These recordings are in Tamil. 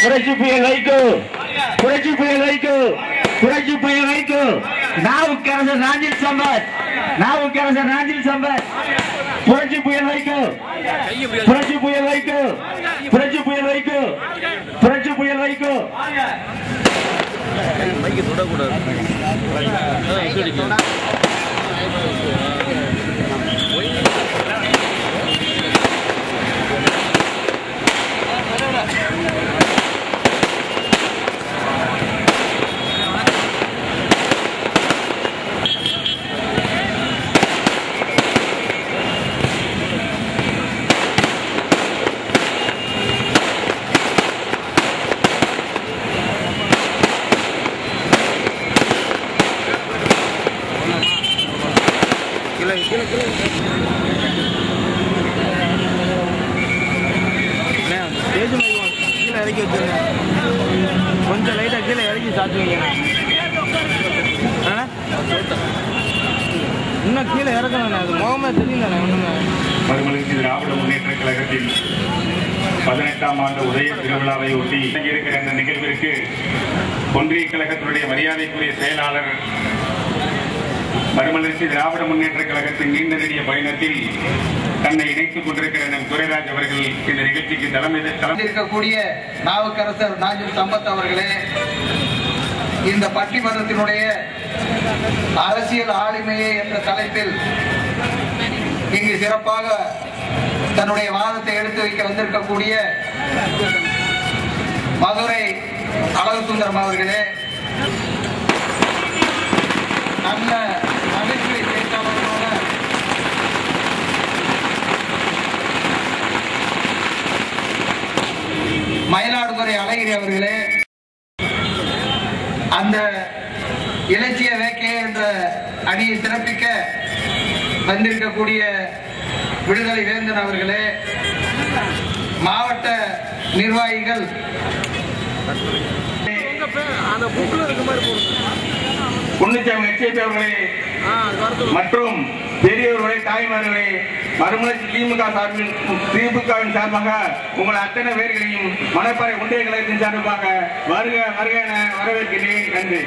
புரட்சி புயல் வைக்கு புரட்சி புயல் வைக்கு புரட்சி புயல் வைக்கு நாவுக்கரசர் நாஞ்சில் சம்பத் நாவுக்கரசர் நாஞ்சில் சம்பத் புரட்சி புயல் வைக்கு புரட்சி புயல் வைக்கு புரட்சி புயல் வைக்கு புரட்சி புயல் வைக்கு மைக்கு தொடக்கூடாது அதான் விசில் அடிக்கும். கீழே கீழே கீழே ஸ்டேஜ் மைக் கீழே இறக்கி வச்சுருங்க கொஞ்சம் லைட்டாக கீழே இறக்கி சாத்துவீங்க ஆ இன்னும் கீழே இறக்கணும் அது முகமே தெரியல ஒன்றுமே மறுமலர்ச்சி திராவிட முன்னேற்ற கழகத்தின் பதினெட்டாம் ஆண்டு உதய திருவிழாவை ஒட்டி இருக்கிற இந்த நிகழ்விற்கு ஒன்றிய கழகத்தினுடைய மரியாதைக்குரிய செயலாளர் மறுமலர்ச்சி திராவிட முன்னேற்ற கழகத்தின் நீண்ட நெடிய பயணத்தில் தன்னை இணைத்துக் கொண்டிருக்கிற நம் துரைராஜ் அவர்கள் இந்த நிகழ்ச்சிக்கு தலைமை தலைமை இருக்கக்கூடிய நாவுக்கரசர் நாஜில் சம்பத் அவர்களே இந்த பட்டிமன்றத்தினுடைய அரசியல் ஆளுமையே என்ற தலைப்பில் இங்கு சிறப்பாக தன்னுடைய வாதத்தை எடுத்து வைக்க வந்திருக்கக்கூடிய மதுரை அழகு சுந்தரம் அவர்களே நல்ல நகைச்சுவை பேச்சாளர்களோட மயிலாடுதுறை அழகிரி அவர்களே அந்த இலட்சிய வேக்கை என்ற அணியை சிறப்பிக்க வந்திருக்கக்கூடிய விடுதலை வேந்தன் அவர்களே மாவட்ட நிர்வாகிகள் அந்த புக்கில் இருக்க மாதிரி போடுங்க பொன்னுச்சாமி எச்ஐபி அவர்களே ஆ அது வரது மற்றும் பெரியவர்களே தாய்மார்களே மறுமலர்ச்சி திமுக சார்பில் திமுகவின் சார்பாக உங்கள் அத்தனை பேர்களையும் மணப்பாறை ஒன்றிய கழகத்தின் சார்பாக வருக வருக என வரவேற்கிறேன் நன்றி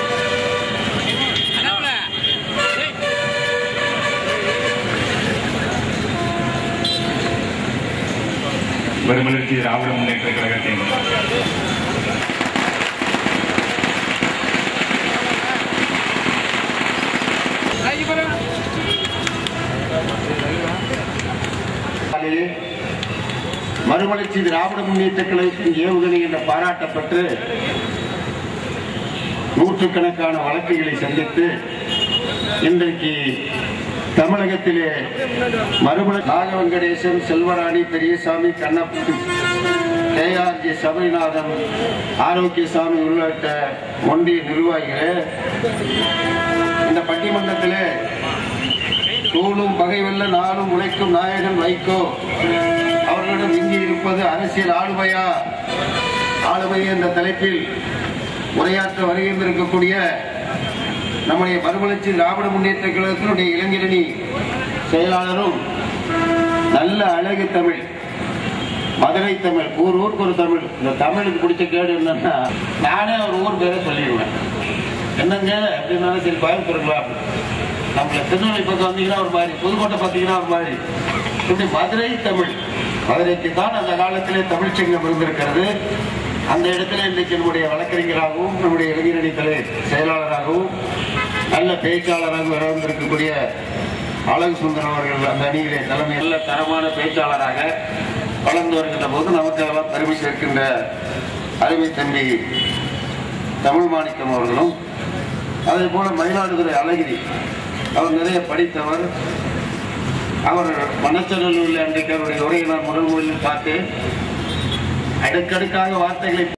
மறுமலர்ச்சி திராவிட முன்னேற்ற கழகத்தின் நாளில் மறுமலர்ச்சி திராவிட முன்னேற்ற கழகத்தின் ஏவுகணை என்ற பாராட்டப்பட்டு நூற்றுக்கணக்கான வழக்குகளை சந்தித்து இன்றைக்கு தமிழகத்திலே மறுமல நாகவெங்கடேசன் செல்வராணி பெரியசாமி கண்ணப்பன் கேஆர்ஜி சபரிநாதன் ஆரோக்கியசாமி உள்ளிட்ட ஒன்றிய நிர்வாகிகளே இந்த பட்டிமன்றத்திலே தூளும் பகை வெல்ல நாளும் உழைக்கும் நாயகன் வைகோ அவர்களிடம் இங்கே இருப்பது அரசியல் ஆளுமையா ஆளுமை என்ற தலைப்பில் உரையாற்ற வருகின்றிருக்கக்கூடிய நம்முடைய மறுமலர்ச்சி திராவிட முன்னேற்ற கழகத்தினுடைய இளைஞரணி செயலாளரும் நல்ல அழகு தமிழ் மதுரை தமிழ் ஊர் ஊருக்கு ஒரு தமிழ் இந்த தமிழுக்கு பிடிச்ச கேடு என்னன்னா நானே ஒரு ஊர் பேரை சொல்லிடுவேன் என்னங்க அப்படின்னாலும் சரி கோயம்புத்தூருங்களா நம்மள திருநெல்வேலி பக்கம் வந்தீங்கன்னா ஒரு மாதிரி புதுக்கோட்டை பார்த்தீங்கன்னா ஒரு மாதிரி இப்படி மதுரை தமிழ் மதுரைக்கு தான் அந்த காலத்திலே தமிழ் சங்கம் இருந்திருக்கிறது அந்த இடத்துல இன்றைக்கு நம்முடைய வழக்கறிஞராகவும் நம்முடைய இளைஞரணி தலை செயலாளராகவும் நல்ல பேச்சாளராகவும் வந்திருக்கக்கூடிய அழகு சுந்தரம் அவர்கள் அந்த அணியிலே தலைமை நல்ல தரமான பேச்சாளராக வளர்ந்து வருகின்ற போது நமக்கு எல்லாம் பெருமை சேர்க்கின்ற அருமை தம்பி தமிழ் மாணிக்கம் அவர்களும் அதே போல மயிலாடுதுறை அழகிரி அவர் நிறைய படித்தவர் அவர் மனச்சநல்லூரில் அன்றைக்கு அவருடைய உரையை நான் முதல் முதலில் பார்த்து அடுக்கடுக்காக வார்த்தைகளை